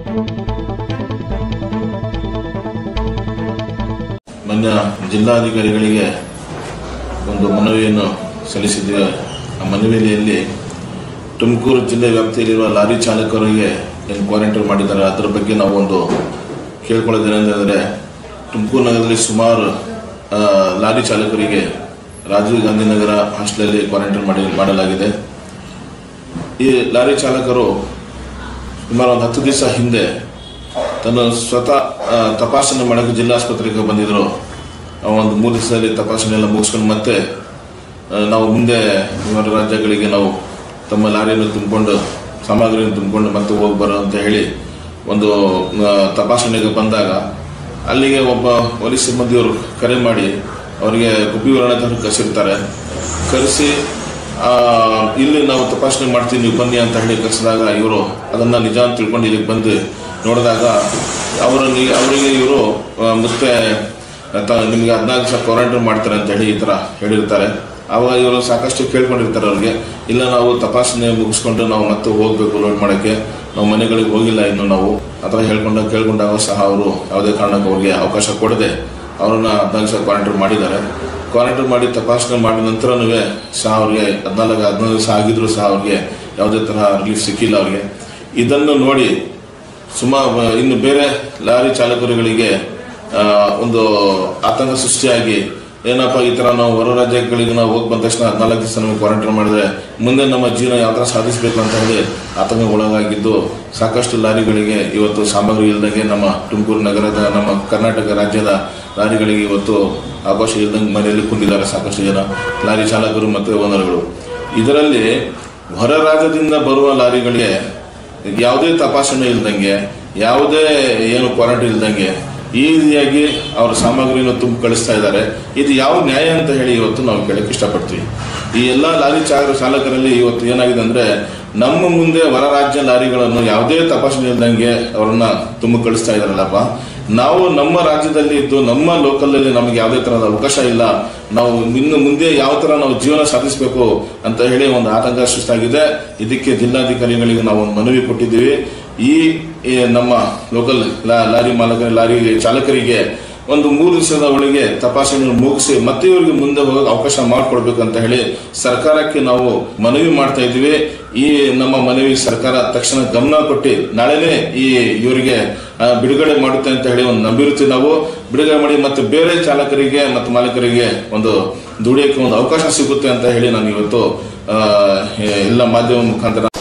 ಮಾನ್ಯ ಜಿಲ್ಲಾಧಿಕಾರಿಗಳಿಗೆ ಒಂದು ಮನವಿಯನ್ನು ಸಲ್ಲಿಸಿದ್ದೇವೆ ಆ ಮನವಿಯಲ್ಲಿ ತುಮಕೂರು ಜಿಲ್ಲೆ ವ್ಯಾಪ್ತಿಯಲ್ಲಿರುವ ಲಾರಿ ಚಾಲಕರಿಗೆ ಏನು ಕ್ವಾರಂಟೈನ್ ಮಾಡಿದ್ದಾರೆ ಅದರ ಬಗ್ಗೆ ನಾವು ಒಂದು ಕೇಳ್ಕೊಳ್ಳೋದೇನೆಂದರೆ ತುಮಕೂರು ನಗರದಲ್ಲಿ ಸುಮಾರು ಆ, ಲಾರಿ ಚಾಲಕರಿಗೆ ರಾಜೀವ್ ಗಾಂಧಿ ನಗರ ಹಾಸ್ಟೆಲಲ್ಲಿ ಕ್ವಾರಂಟೈನ್ ಮಾಡಿ ಮಾಡಲಾಗಿದೆ ಈ ಲಾರಿ ಚಾಲಕರು ಸುಮಾರು ಒಂದು ಹತ್ತು ದಿವಸ ಹಿಂದೆ ತನ್ನ ಸ್ವತಃ ಆ, ತಪಾಸಣೆ ಮಾಡೋಕ್ಕೆ ಜಿಲ್ಲಾಸ್ಪತ್ರೆಗೆ ಬಂದಿದ್ದರು ಆ ಒಂದು ಮೂರು ದಿವಸದಲ್ಲಿ ತಪಾಸಣೆ ಎಲ್ಲ ಮುಗಿಸ್ಕೊಂಡು ಮತ್ತೆ ಆ, ನಾವು ಮುಂದೆ ಹೊರ ರಾಜ್ಯಗಳಿಗೆ ನಾವು ತಮ್ಮ ಲಾರಿಯನ್ನು ತುಂಬಿಕೊಂಡು ಸಾಮಗ್ರಿಯನ್ನು ತುಂಬಿಕೊಂಡು ಮತ್ತೆ ಹೋಗಿ ಬರೋ ಅಂತ ಹೇಳಿ ಒಂದು ಆ, ತಪಾಸಣೆಗೆ ಬಂದಾಗ ಅಲ್ಲಿಗೆ ಒಬ್ಬ ಪೊಲೀಸ್ ಸಿಬ್ಬಂದಿಯವರು ಕರೆ ಮಾಡಿ ಅವರಿಗೆ ಗುಬ್ಬಿ ವರ್ಣದಲ್ಲಿ ಕರೆಸಿರ್ತಾರೆ ಕರೆಸಿ ಆ, ಇಲ್ಲಿ ನಾವು ತಪಾಸಣೆ ಮಾಡ್ತೀವಿ ನೀವು ಬನ್ನಿ ಅಂತ ಹೇಳಿ ಕರೆಸಿದಾಗ ಇವರು ಅದನ್ನ ನಿಜ ಅಂತ ತಿಳ್ಕೊಂಡು ಇಲ್ಲಿಗೆ ಬಂದು ನೋಡಿದಾಗ ಅವರಲ್ಲಿ ಅವರಿಗೆ ಇವರು ಮತ್ತೆ ತ- ನಿಮಗೆ ಹದಿನಾಲ್ಕು ದಿವಸ ಕ್ವಾರಂಟೈನ್ ಮಾಡ್ತಾರೆ ಅಂತ ಹೇಳಿ ಈ ಥರ ಹೇಳಿರ್ತಾರೆ ಆವಾಗ ಇವರು ಸಾಕಷ್ಟು ಕೇಳ್ಕೊಂಡಿರ್ತಾರೆ ಅವ್ರಿಗೆ ಇಲ್ಲ ನಾವು ತಪಾಸಣೆ ಮುಗಿಸ್ಕೊಂಡು ನಾವು ಮತ್ತೆ ಹೋಗಬೇಕು ಲೋಡ್ ಮಾಡೋಕ್ಕೆ ನಾವು ಮನೆಗಳಿಗೆ ಹೋಗಿಲ್ಲ ಇನ್ನು ನಾವು ಆ ಥರ ಹೇಳ್ಕೊಂಡಾಗ ಕೇಳ್ಕೊಂಡಾಗ ಸಹ ಅವರು ಯಾವುದೇ ಕಾರಣಕ್ಕೂ ಅವ್ರಿಗೆ ಅವಕಾಶ ಕೊಡದೆ ಅವರನ್ನ ಹದಿನಾಲ್ಕು ದಿವಸ ಕ್ವಾರಂಟೈನ್ ಮಾಡಿದ್ದಾರೆ ಕ್ವಾರಂಟೈನ್ ಮಾಡಿ ತಪಾಸಣೆ ಮಾಡಿದ ನಂತರನೂ ಸಹ ಅವ್ರಿಗೆ ಹದಿನಾಲ್ಕು ಹದಿನೈದು ದಿವಸ ಆಗಿದ್ರು ಸಹ ಅವ್ರಿಗೆ ಯಾವುದೇ ತರಹ ರಿಲೀಫ್ ಸಿಕ್ಕಿಲ್ಲ ಅವ್ರಿಗೆ ಇದನ್ನು ನೋಡಿ ಸುಮಾ ಇನ್ನು ಬೇರೆ ಲಾರಿ ಚಾಲಕರುಗಳಿಗೆ ಆ, ಒಂದು ಆತಂಕ ಸೃಷ್ಟಿಯಾಗಿ ಏನಪ್ಪ ಈ ಥರ ನಾವು ಹೊರ ರಾಜ್ಯಗಳಿಗೆ ನಾವು ಹೋಗಿ ಬಂದ ತಕ್ಷಣ ಹದಿನಾಲ್ಕು ದಿವಸ ನಮಗೆ ಕ್ವಾರಂಟೈನ್ ಮಾಡಿದ್ರೆ ಮುಂದೆ ನಮ್ಮ ಜೀವನ ಯಾವ ಥರ ಸಾಧಿಸಬೇಕು ಅಂತ ಹೇಳಿ ಆತಂಕಗೊಳಗಾಗಿದ್ದು ಸಾಕಷ್ಟು ಲಾರಿಗಳಿಗೆ ಇವತ್ತು ಸಾಮಗ್ರಿ ಇಲ್ದಂಗೆ ನಮ್ಮ ತುಮಕೂರು ನಗರದ ನಮ್ಮ ಕರ್ನಾಟಕ ರಾಜ್ಯದ ಲಾರಿಗಳಿಗೆ ಇವತ್ತು ಅವಕಾಶ ಇಲ್ದಂಗೆ ಮನೆಯಲ್ಲಿ ಕುಂದಿದ್ದಾರೆ ಸಾಕಷ್ಟು ಜನ ಲಾರಿ ಚಾಲಕರು ಮತ್ತು ಓನರ್ಗಳು ಇದರಲ್ಲಿ ಹೊರ ರಾಜ್ಯದಿಂದ ಬರುವ ಲಾರಿಗಳಿಗೆ ಯಾವುದೇ ತಪಾಸಣೆ ಇಲ್ದಂಗೆ ಯಾವುದೇ ಏನು ಕ್ವಾರಂಟೈನ್ ಇಲ್ದಂಗೆ ಈ ರೀತಿಯಾಗಿ ಅವರ ಸಾಮಗ್ರಿಯನ್ನು ತುಂಬ ಕಳಿಸ್ತಾ ಇದ್ದಾರೆ ಇದು ಯಾವ ನ್ಯಾಯ ಅಂತ ಹೇಳಿ ಇವತ್ತು ನಾವು ಕೇಳಕ್ಕೆ ಇಷ್ಟಪಡ್ತೀವಿ ಈ ಎಲ್ಲ ಲಾರಿ ಚಾಲಕ ಚಾಲಕರಲ್ಲಿ ಇವತ್ತು ಏನಾಗಿದೆ ಅಂದ್ರೆ ನಮ್ಮ ಮುಂದೆ ಹೊರ ರಾಜ್ಯ ಲಾರಿಗಳನ್ನು ಯಾವುದೇ ತಪಾಸಣೆ ಇಲ್ದಂಗೆ ಅವರನ್ನ ತುಂಬ ಕಳಿಸ್ತಾ ಇದಾರಲ್ಲಪ್ಪ ನಾವು ನಮ್ಮ ರಾಜ್ಯದಲ್ಲಿ ಇದ್ದು ನಮ್ಮ ಲೋಕಲಲ್ಲಿ ನಮಗೆ ಯಾವುದೇ ತರಹದ ಅವಕಾಶ ಇಲ್ಲ ನಾವು ಇನ್ನು ಮುಂದೆ ಯಾವ ತರ ನಾವು ಜೀವನ ಸಾಧಿಸಬೇಕು ಅಂತ ಹೇಳಿ ಒಂದು ಆತಂಕ ಸೃಷ್ಟಿಯಾಗಿದೆ ಇದಕ್ಕೆ ಜಿಲ್ಲಾಧಿಕಾರಿಗಳಿಗೆ ನಾವು ಒಂದು ಮನವಿ ಕೊಟ್ಟಿದ್ದೀವಿ ಈ ಈ ನಮ್ಮ ಲೋಕಲ್ ಲಾರಿ ಮಾಲಕ ಲಾರಿ ಚಾಲಕರಿಗೆ ಒಂದು ಮೂರು ದಿವಸದ ಒಳಗೆ ತಪಾಸಣೆ ಮುಗಿಸಿ ಮತ್ತೆ ಇವರಿಗೆ ಮುಂದೆ ಹೋಗಕ್ಕೆ ಅವಕಾಶ ಮಾಡಿಕೊಡ್ಬೇಕು ಅಂತ ಹೇಳಿ ಸರ್ಕಾರಕ್ಕೆ ನಾವು ಮನವಿ ಮಾಡ್ತಾ ಇದ್ದೀವಿ ಈ ನಮ್ಮ ಮನವಿ ಸರ್ಕಾರ ತಕ್ಷಣ ಗಮನ ಕೊಟ್ಟು ನಾಳೆನೇ ಈ ಇವರಿಗೆ ಆ, ಬಿಡುಗಡೆ ಮಾಡುತ್ತೆ ಅಂತ ಹೇಳಿ ಒಂದು ನಂಬಿರುತ್ತೀವಿ ನಾವು ಬಿಡುಗಡೆ ಮಾಡಿ ಮತ್ತೆ ಬೇರೆ ಚಾಲಕರಿಗೆ ಮತ್ತು ಮಾಲಕರಿಗೆ ಒಂದು ದುಡಿಯೋಕ್ಕೆ ಒಂದು ಅವಕಾಶ ಸಿಗುತ್ತೆ ಅಂತ ಹೇಳಿ ನಾನು ಇವತ್ತು ಆ, ಎಲ್ಲ ಮಾಧ್ಯಮ ಮುಖಾಂತರ